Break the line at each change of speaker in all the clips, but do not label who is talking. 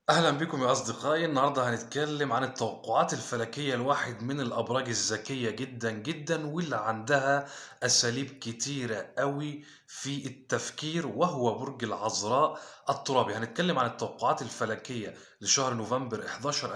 أهلا بكم يا أصدقائي النهاردة هنتكلم عن التوقعات الفلكية لواحد من الأبراج الذكية جدا جدا واللي عندها أساليب كتيرة قوي في التفكير وهو برج العذراء الترابي هنتكلم عن التوقعات الفلكية لشهر نوفمبر 11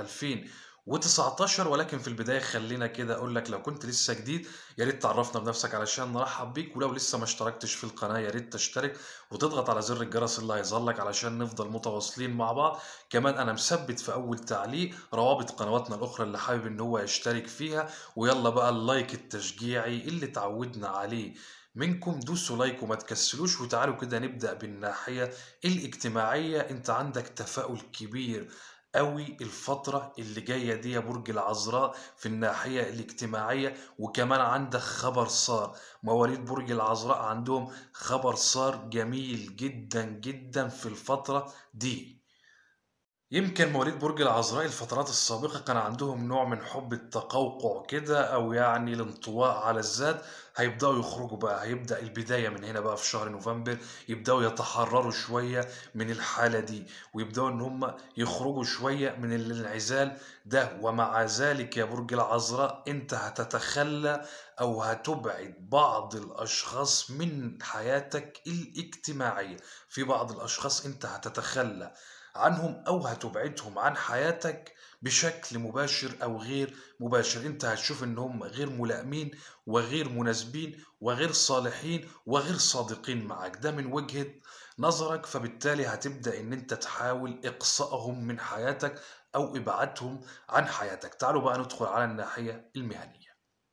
2019 ولكن في البداية خلينا كده أقول لك لو كنت لسه جديد يا ريت تعرفنا بنفسك علشان نرحب بيك ولو لسه ما اشتركتش في القناة يا ريت تشترك وتضغط على زر الجرس اللي هيظهر لك علشان نفضل متواصلين مع بعض كمان انا مثبت في اول تعليق روابط قنواتنا الاخرى اللي حابب ان هو يشترك فيها ويلا بقى اللايك التشجيعي اللي تعودنا عليه منكم دوسوا لايك وما تكسلوش وتعالوا كده نبدأ بالناحية الاجتماعية انت عندك تفاؤل كبير قوي الفترة اللي جاية دي يا برج العذراء في الناحية الاجتماعية وكمان عندك خبر صار مواليد برج العذراء عندهم خبر صار جميل جدا جدا في الفترة دي يمكن مواليد برج العذراء الفترات السابقة كان عندهم نوع من حب التقوقع كده أو يعني الانطواء على الذات هيبدأوا يخرجوا بقى هيبدأ البداية من هنا بقى في شهر نوفمبر يبدأوا يتحرروا شوية من الحالة دي ويبدأوا إن هم يخرجوا شوية من الانعزال ده ومع ذلك يا برج العذراء أنت هتتخلى أو هتبعد بعض الأشخاص من حياتك الاجتماعية في بعض الأشخاص أنت هتتخلى عنهم او هتبعدهم عن حياتك بشكل مباشر او غير مباشر انت هتشوف ان هم غير ملائمين وغير مناسبين وغير صالحين وغير صادقين معك ده من وجهة نظرك فبالتالي هتبدأ ان انت تحاول اقصائهم من حياتك او ابعادهم عن حياتك تعالوا بقى ندخل على الناحية المهنية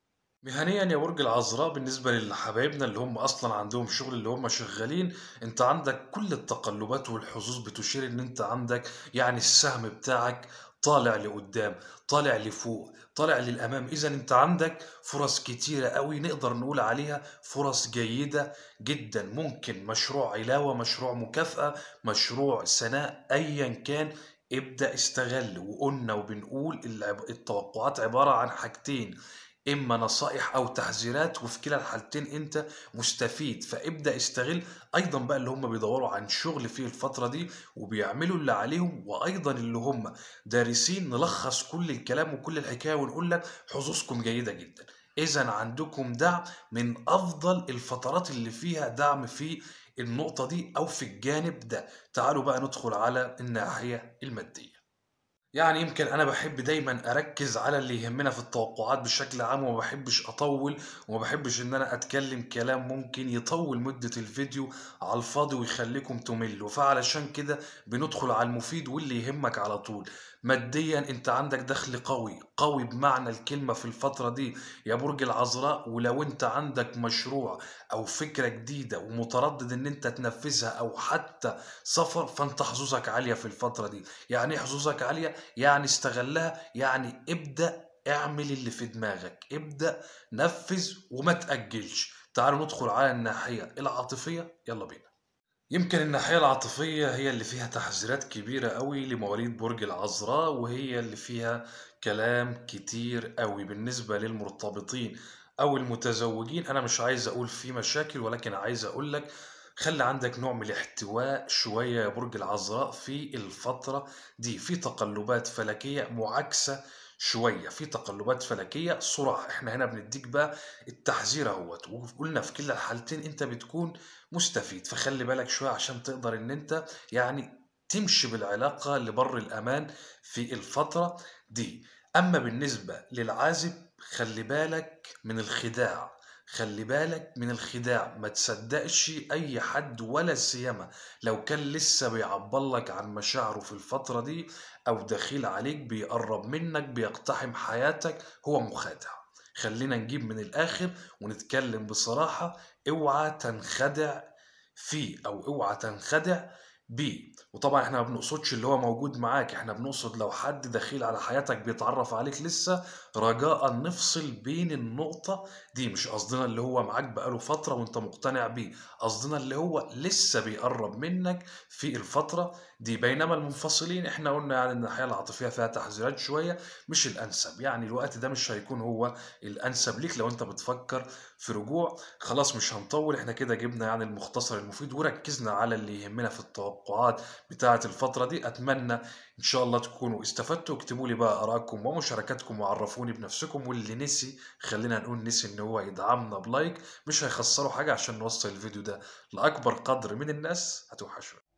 مهنيا يا برج العذراء بالنسبة لحبايبنا اللي هم أصلا عندهم شغل اللي هم شغالين أنت عندك كل التقلبات والحظوظ بتشير إن أنت عندك يعني السهم بتاعك طالع لقدام طالع لفوق طالع للأمام إذا أنت عندك فرص كتيرة قوي نقدر نقول عليها فرص جيدة جدا ممكن مشروع علاوة مشروع مكافأة مشروع سناء أيا كان ابدأ استغل وقلنا وبنقول التوقعات عبارة عن حاجتين اما نصائح او تحذيرات وفي كلا الحالتين انت مستفيد فابدا استغل ايضا بقى اللي هم بيدوروا عن شغل في الفتره دي وبيعملوا اللي عليهم وايضا اللي هم دارسين نلخص كل الكلام وكل الحكايه ونقول لك حظوظكم جيده جدا اذا عندكم دعم من افضل الفترات اللي فيها دعم في النقطه دي او في الجانب ده تعالوا بقى ندخل على الناحيه الماديه يعني يمكن انا بحب دايما اركز على اللي يهمنا في التوقعات بشكل عام وما بحبش اطول وما بحبش ان انا اتكلم كلام ممكن يطول مدة الفيديو على الفاضي ويخليكم تملوا فعلشان كده بندخل على المفيد واللي يهمك على طول ماديا انت عندك دخل قوي قوي بمعنى الكلمة في الفترة دي يا برج العذراء ولو انت عندك مشروع او فكرة جديدة ومتردد ان انت تنفذها او حتى سفر فانت حظوظك عالية في الفترة دي يعني ايه حظوظك عالية يعني استغلها يعني ابدأ اعمل اللي في دماغك ابدأ نفذ وما تأجلش تعالوا ندخل على الناحية العاطفية يلا بينا يمكن الناحية العاطفية هي اللي فيها تحذيرات كبيرة قوي لمواليد برج العذراء وهي اللي فيها كلام كتير قوي بالنسبة للمرتبطين أو المتزوجين أنا مش عايز أقول في مشاكل ولكن عايز أقول لك خلي عندك نوع من الاحتواء شوية يا برج العذراء في الفترة دي في تقلبات فلكية معاكسة شوية في تقلبات فلكية صراحة احنا هنا بنديك بقى التحذير اهوت وقلنا في كلا الحالتين انت بتكون مستفيد فخلي بالك شوية عشان تقدر ان انت يعني تمشي بالعلاقة لبر الأمان في الفترة دي أما بالنسبة للعازب خلي بالك من الخداع خلي بالك من الخداع ما تصدقش اي حد ولا سيما لو كان لسه بيعبر لك عن مشاعره في الفترة دي او دخيل عليك بيقرب منك بيقتحم حياتك هو مخادع خلينا نجيب من الاخر ونتكلم بصراحة اوعى تنخدع فيه او اوعى تنخدع بيه وطبعا احنا ما بنقصدش اللي هو موجود معاك احنا بنقصد لو حد دخيل على حياتك بيتعرف عليك لسه رجاء نفصل بين النقطة دي مش قصدنا اللي هو معاك بقاله فترة وانت مقتنع بيه قصدنا اللي هو لسه بيقرب منك في الفترة دي بينما المنفصلين احنا قلنا يعني ان الحياة العاطفية فيها تحذيرات شوية مش الانسب يعني الوقت ده مش هيكون هو الانسب ليك لو انت بتفكر في رجوع خلاص مش هنطول احنا كده جبنا يعني المختصر المفيد وركزنا على اللي يهمنا في التوقع التوقعات بتاعة الفترة دي أتمنى إن شاء الله تكونوا استفدتوا اكتبوا لي بقى آرائكم ومشاركاتكم وعرفوني بنفسكم واللي نسي خلينا نقول نسي إن هو يدعمنا بلايك مش هيخسروا حاجة عشان نوصل الفيديو ده لأكبر قدر من الناس هتوحشوا